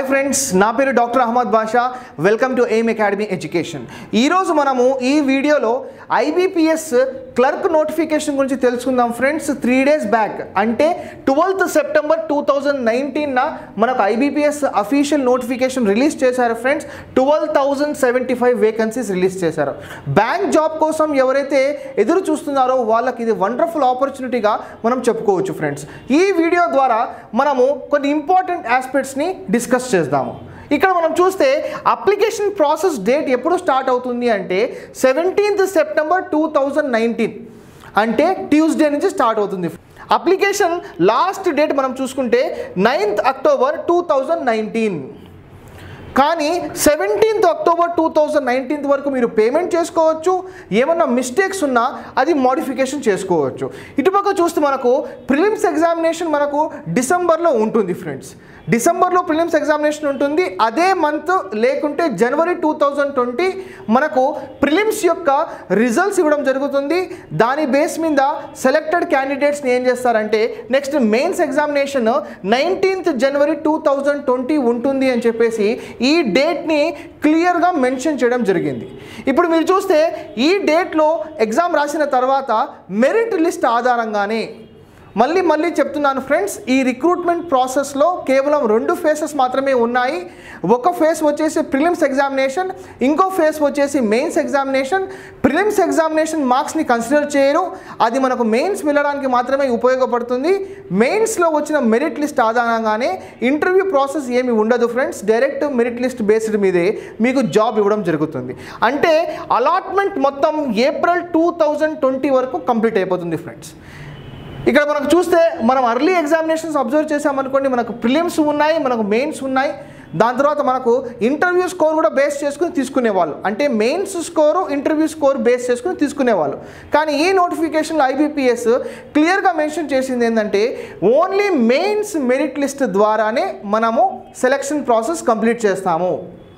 friends నా పేరు doctor Ahmed Basha welcome to Aim academy education ఈరోజు మనము ఈ వీడియోలో ఐబీపీఎస్ క్లర్క్ నోటిఫికేషన్ గురించి తెలుసుకుందాం ఫ్రెండ్స్ త్రీ డేస్ బ్యాక్ అంటే ట్వెల్త్ సెప్టెంబర్ టూ థౌజండ్ నైన్టీన్న మనకు ఐబీపీఎస్ అఫీషియల్ నోటిఫికేషన్ రిలీజ్ చేశారు friends twelve thousand seventy five vacancies release చేశారు బ్యాంక్ జాబ్ కోసం ఎవరైతే ఎదురు చూస్తున్నారో వాళ్ళకి ఇది వండర్ఫుల్ ఆపర్చునిటీగా మనం చెప్పుకోవచ్చు ఫ్రెండ్స్ ఈ వీడియో ద్వారా మనము కొన్ని ఇంపార్టెంట్ ఆస్పెక్ట్స్ని డిస్కస్ చేద్దాము ఇక్కడ మనం చూస్తే అప్లికేషన్ ప్రాసెస్ డేట్ ఎప్పుడు స్టార్ట్ అవుతుంది అంటే seventeenth September two thousand nineteen అంటే ట్యూస్డే నుంచి స్టార్ట్ అవుతుంది అప్లికేషన్ లాస్ట్ డేట్ మనం చూసుకుంటే ninth October two thousand nineteen కానీ seventeenth October two thousand nineteenth వరకు మీరు పేమెంట్ చేసుకోవచ్చు ఏమన్నా మిస్టేక్స్ ఉన్నా అది మోడిఫికేషన్ చేసుకోవచ్చు ఇటుపక్క చూస్తే మనకు ప్రిలిమ్స్ ఎగ్జామినేషన్ మనకు డిసెంబర్లో ఉంటుంది ఫ్రెండ్స్ డిసెంబర్లో ప్రిలిమ్స్ ఎగ్జామినేషన్ ఉంటుంది అదే మంత్ లేకుంటే జనవరి టూ థౌజండ్ ట్వంటీ మనకు ప్రిలిమ్స్ యొక్క రిజల్ట్స్ ఇవ్వడం జరుగుతుంది దాని బేస్ మీద సెలెక్టెడ్ క్యాండిడేట్స్ని ఏం చేస్తారంటే next mains examination nineteenth January two thousand twenty ఉంటుంది అని చెప్పేసి ఈ డేట్ని క్లియర్గా మెన్షన్ చేయడం జరిగింది ఇప్పుడు మీరు చూస్తే ఈ డేట్లో ఎగ్జామ్ రాసిన తర్వాత మెరిట్ లిస్ట్ ఆధారంగానే మళ్ళీ మళ్ళీ చెప్తున్నాను ఫ్రెండ్స్ ఈ రిక్రూట్మెంట్ ప్రాసెస్లో కేవలం రెండు ఫేసెస్ మాత్రమే ఉన్నాయి ఒక ఫేస్ వచ్చేసి ప్రిలిమ్స్ ఎగ్జామినేషన్ ఇంకో ఫేస్ వచ్చేసి మెయిన్స్ ఎగ్జామినేషన్ ప్రిలిమ్స్ ఎగ్జామినేషన్ మార్క్స్ని కన్సిడర్ చేయరు అది మనకు మెయిన్స్ వెళ్ళడానికి మాత్రమే ఉపయోగపడుతుంది మెయిన్స్లో వచ్చిన మెరిట్ లిస్ట్ ఆధారంగానే ఇంటర్వ్యూ ప్రాసెస్ ఏమి ఉండదు friends direct merit list based మీదే మీకు జాబ్ ఇవ్వడం జరుగుతుంది అంటే అలాట్మెంట్ మొత్తం ఏప్రిల్ టూ థౌజండ్ ట్వంటీ వరకు కంప్లీట్ అయిపోతుంది ఫ్రెండ్స్ ఇక్కడ మనకు చూస్తే మనం అర్లీ ఎగ్జామినేషన్స్ అబ్జర్వ్ చేసామనుకోండి మనకు ప్రిలిమ్స్ ఉన్నాయి మనకు మెయిన్స్ ఉన్నాయి దాని తర్వాత మనకు ఇంటర్వ్యూ స్కోర్ కూడా బేస్ చేసుకుని తీసుకునేవాళ్ళు అంటే mains score interview score base చేసుకుని తీసుకునేవాళ్ళు కానీ ఈ నోటిఫికేషన్లో ఐబీపీఎస్ క్లియర్గా మెన్షన్ చేసింది ఏంటంటే ఓన్లీ మెయిన్స్ మెరిట్ లిస్ట్ ద్వారానే మనము సెలక్షన్ ప్రాసెస్ కంప్లీట్ చేస్తాము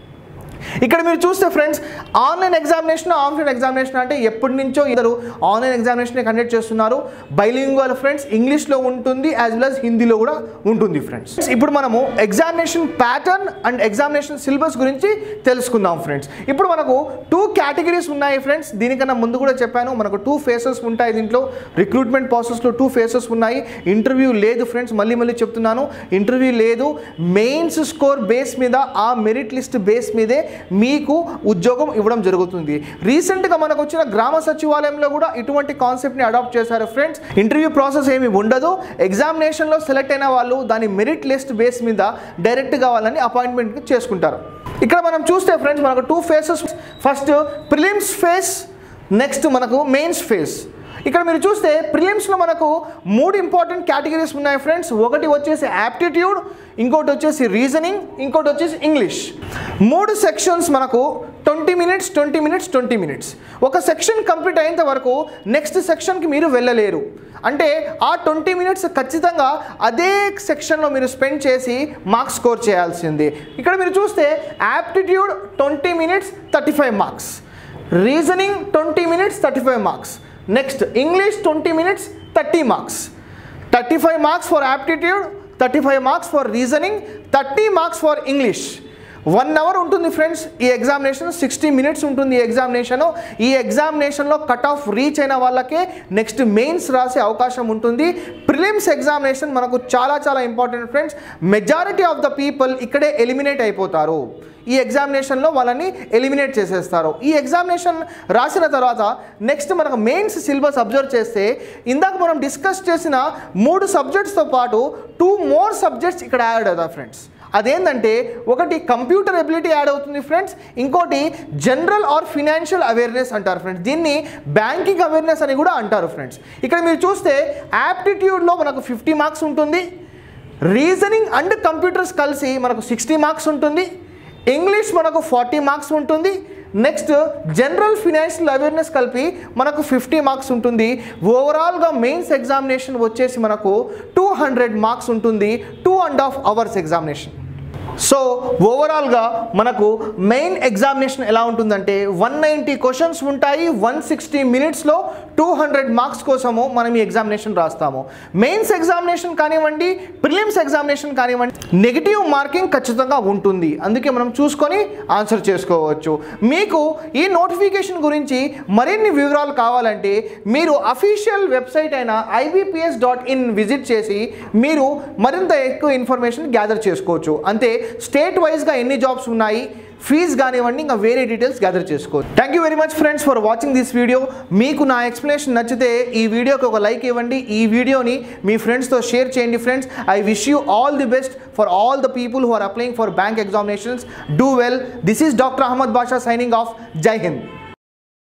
ఇక్కడ మీరు చూస్తే friends online examination offline examination అంటే ఎప్పటి నుంచో ఇద్దరు ఆన్లైన్ ఎగ్జామినేషన్ కండక్ట్ చేస్తున్నారు బైలింగ్వల్ ఫ్రెండ్స్ ఇంగ్లీష్లో ఉంటుంది యాజ్ వెల్ as హిందీలో కూడా ఉంటుంది ఫ్రెండ్స్ ఇప్పుడు మనము examination pattern and examination syllabus గురించి తెలుసుకుందాం ఫ్రెండ్స్ ఇప్పుడు మనకు టూ కేటగిరీస్ ఉన్నాయి ఫ్రెండ్స్ దీనికన్నా ముందు కూడా చెప్పాను మనకు టూ ఫేసెస్ ఉంటాయి దీంట్లో రిక్రూట్మెంట్ ప్రాసెస్లో టూ ఫేసెస్ ఉన్నాయి ఇంటర్వ్యూ లేదు ఫ్రెండ్స్ మళ్ళీ మళ్ళీ చెప్తున్నాను ఇంటర్వ్యూ లేదు మెయిన్స్ స్కోర్ బేస్ మీద ఆ మెరిట్ లిస్ట్ బేస్ మీదే మీకు ఉద్యోగం ఇవ్వడం జరుగుతుంది రీసెంట్గా మనకు వచ్చిన గ్రామ సచివాలయంలో కూడా ఇటువంటి కాన్సెప్ట్ని అడాప్ట్ చేశారు ఫ్రెండ్స్ ఇంటర్వ్యూ ప్రాసెస్ ఏమి ఉండదు ఎగ్జామినేషన్లో సెలెక్ట్ అయిన వాళ్ళు దాని మెరిట్ లిస్ట్ బేస్ మీద డైరెక్ట్గా వాళ్ళని అపాయింట్మెంట్ చేసుకుంటారు ఇక్కడ మనం చూస్తే ఫ్రెండ్స్ మనకు two phases first prelims phase next మనకు మెయిన్స్ ఫేస్ ఇక్కడ మీరు చూస్తే ప్రిలిమ్స్లో మనకు మూడు ఇంపార్టెంట్ కేటగిరీస్ ఉన్నాయి ఫ్రెండ్స్ ఒకటి వచ్చేసి యాప్టిట్యూడ్ ఇంకోటి వచ్చేసి రీజనింగ్ ఇంకోటి వచ్చేసి ఇంగ్లీష్ మూడు సెక్షన్స్ మనకు twenty minutes twenty minutes twenty minutes ఒక సెక్షన్ కంప్లీట్ అయినంత వరకు నెక్స్ట్ సెక్షన్కి మీరు వెళ్ళలేరు అంటే ఆ ట్వంటీ మినిట్స్ ఖచ్చితంగా అదే సెక్షన్లో మీరు స్పెండ్ చేసి మార్క్స్ స్కోర్ చేయాల్సింది ఇక్కడ మీరు చూస్తే aptitude twenty minutes thirty five marks reasoning twenty minutes thirty five marks next English twenty minutes thirty marks thirty five marks for aptitude thirty five marks for reasoning thirty marks for English one hour ఉంటుంది friends ఈ examination sixty minutes ఉంటుంది ఈ examination ఈ ఎగ్జామినేషన్లో cut off reach అయిన వాళ్ళకే next mains రాసే అవకాశం ఉంటుంది ప్రిలిమ్స్ ఎగ్జామినేషన్ మనకు చాలా చాలా important friends majority of the people ఇక్కడే ఎలిమినేట్ అయిపోతారు ఈ ఎగ్జామినేషన్లో వాళ్ళని ఎలిమినేట్ చేసేస్తారు ఈ ఎగ్జామినేషన్ రాసిన తర్వాత నెక్స్ట్ మనకు మెయిన్స్ సిలబస్ అబ్జర్వ్ చేస్తే ఇందాక మనం డిస్కస్ చేసిన మూడు సబ్జెక్ట్స్తో పాటు టూ మోర్ సబ్జెక్ట్స్ ఇక్కడ యాడ్ అవుతాయి ఫ్రెండ్స్ అదేంటంటే ఒకటి కంప్యూటర్ ఎబిలిటీ యాడ్ అవుతుంది ఫ్రెండ్స్ ఇంకోటి జనరల్ ఆర్ ఫినాన్షియల్ అవేర్నెస్ అంటారు ఫ్రెండ్స్ దీన్ని బ్యాంకింగ్ అవేర్నెస్ అని కూడా అంటారు ఫ్రెండ్స్ ఇక్కడ మీరు చూస్తే యాప్టిట్యూడ్లో మనకు ఫిఫ్టీ మార్క్స్ ఉంటుంది రీజనింగ్ అండ్ కంప్యూటర్స్ కలిసి మనకు సిక్స్టీ మార్క్స్ ఉంటుంది ఇంగ్లీష్ మనకు ఫార్టీ మార్క్స్ ఉంటుంది నెక్స్ట్ జనరల్ ఫినాన్షియల్ అవేర్నెస్ కలిపి మనకు ఫిఫ్టీ మార్క్స్ ఉంటుంది ఓవరాల్గా మెయిన్స్ ఎగ్జామినేషన్ వచ్చేసి మనకు టూ హండ్రెడ్ మార్క్స్ ఉంటుంది two and half hours examination so ఓవరాల్గా మనకు మెయిన్ ఎగ్జామినేషన్ ఎలా ఉంటుందంటే వన్ నైంటీ క్వశ్చన్స్ ఉంటాయి వన్ సిక్స్టీ మినిట్స్లో టూ హండ్రెడ్ మార్క్స్ కోసము మనం ఈ ఎగ్జామినేషన్ రాస్తాము మెయిన్స్ ఎగ్జామినేషన్ కానివ్వండి ప్రిలిమ్స్ ఎగ్జామినేషన్ కానివ్వండి నెగిటివ్ మార్కింగ్ ఖచ్చితంగా ఉంటుంది అందుకే మనం చూసుకొని ఆన్సర్ చేసుకోవచ్చు మీకు ఈ నోటిఫికేషన్ గురించి మరిన్ని వివరాలు కావాలంటే మీరు అఫీషియల్ వెబ్సైట్ అయిన ఐబీపీఎస్ డాట్ ఇన్ విజిట్ చేసి మీరు మరింత ఎక్కువ ఇన్ఫర్మేషన్ గ్యాదర్ చేసుకోవచ్చు అంతే స్టేట్ వైజ్గా ఎన్ని జాబ్స్ ఉన్నాయి ఫీజ్ కానివ్వండి ఇంకా వేరే డీటెయిల్స్ గ్యాదర్ చేసుకోవచ్చు thank you very much friends for watching this video మీకు నా ఎక్స్ప్లెనేషన్ నచ్చితే ఈ వీడియోకి ఒక లైక్ ఇవ్వండి ఈ వీడియోని మీ ఫ్రెండ్స్తో షేర్ చేయండి friends I wish you all the best for all the people who are applying for bank examinations do well this is doctor Ahmed Basha signing off Jai Hind